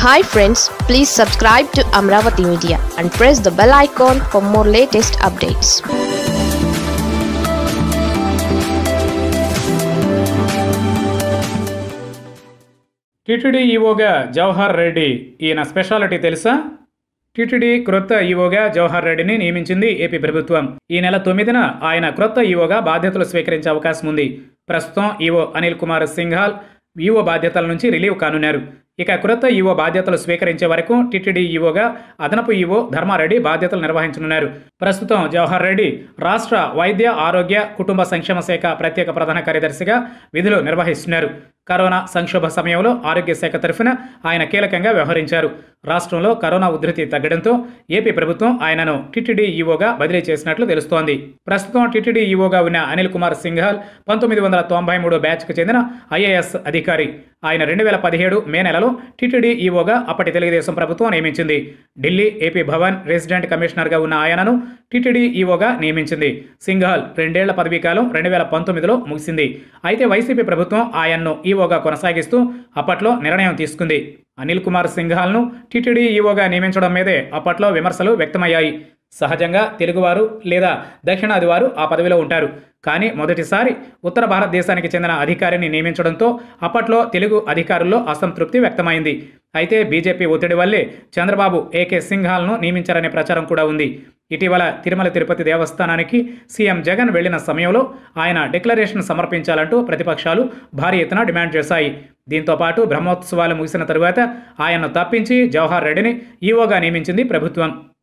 hi friends please subscribe to Amaravati media and press the bell icon for more latest updates TTD ఈవోగా జవహర్ రెడ్డి ఈయన speciality తెలుసా TTD క్రొత్త ఈవోగా జవహర్ రెడ్డిని నియమించింది ఏపీ ప్రభుత్వం ఈ నెల తొమ్మిదిన ఆయన క్రొత్త ఈవోగా బాధ్యతలు స్వీకరించే అవకాశం ఉంది ప్రస్తుతం ఈవో అనిల్ కుమార్ సింఘాల్ ఈవో బాధ్యతల నుంచి రిలీవ్ కానున్నారు ఇక క్రొత్త ఈవో బాధ్యతలు స్వీకరించే వరకు టీటీడీ ఈవోగా అదనపు ఈవో ధర్మారెడ్డి బాధ్యతలు నిర్వహించనున్నారు ప్రస్తుతం జవహర్ రెడ్డి రాష్ట్ర వైద్య ఆరోగ్య కుటుంబ సంక్షేమ శాఖ ప్రత్యేక ప్రధాన కార్యదర్శిగా విధులు నిర్వహిస్తున్నారు కరోనా సంక్షోభ సమయంలో ఆరోగ్య శాఖ తరఫున ఆయన కీలకంగా వ్యవహరించారు రాష్ట్రంలో కరోనా ఉధృతి తగ్గడంతో ఏపీ ప్రభుత్వం ఆయనను టీటీడీ ఈవోగా బదిలీ చేసినట్లు తెలుస్తోంది ప్రస్తుతం టీటీడీ ఈవోగా ఉన్న అనిల్ కుమార్ సింఘాల్ పంతొమ్మిది వందల తొంభై మూడు బ్యాచ్కు చెందిన ఐఏఎస్ అధికారి ఆయన రెండు వేల పదిహేడు మే నెలలో టీటీడీ ఈవోగా అప్పటి తెలుగుదేశం ప్రభుత్వం నియమించింది ఢిల్లీ ఏపీ భవన్ రెసిడెంట్ కమిషనర్గా ఉన్న ఆయనను టీటీడీ ఈవోగా నియమించింది సింఘాల్ రెండేళ్ల పదవీకాలం రెండు వేల పంతొమ్మిదిలో ముగిసింది అయితే వైసీపీ ప్రభుత్వం ఆయన్ను ఈవోగా కొనసాగిస్తూ అప్పట్లో నిర్ణయం తీసుకుంది అనిల్ కుమార్ సింఘాల్ను టీటీడీ ఈవోగా నియమించడం మీదే అప్పట్లో విమర్శలు వ్యక్తమయ్యాయి సహజంగా తెలుగువారు లేదా దక్షిణాది వారు ఆ పదవిలో ఉంటారు కానీ మొదటిసారి ఉత్తర భారతదేశానికి చెందిన అధికారిని నియమించడంతో అప్పట్లో తెలుగు అధికారుల్లో అసంతృప్తి వ్యక్తమైంది అయితే బీజేపీ ఒత్తిడి వల్లే చంద్రబాబు ఏకే సింఘాల్ను నియమించారనే ప్రచారం కూడా ఉంది ఇటీవల తిరుమల తిరుపతి దేవస్థానానికి సీఎం జగన్ వెళ్లిన సమయంలో ఆయన డిక్లరేషన్ సమర్పించాలంటూ ప్రతిపక్షాలు భారీ ఎత్తున డిమాండ్ చేశాయి దీంతో పాటు బ్రహ్మోత్సవాలు ముగిసిన తరువాత ఆయన్ను తప్పించి జవహర్ రెడ్డిని ఈవోగా నియమించింది ప్రభుత్వం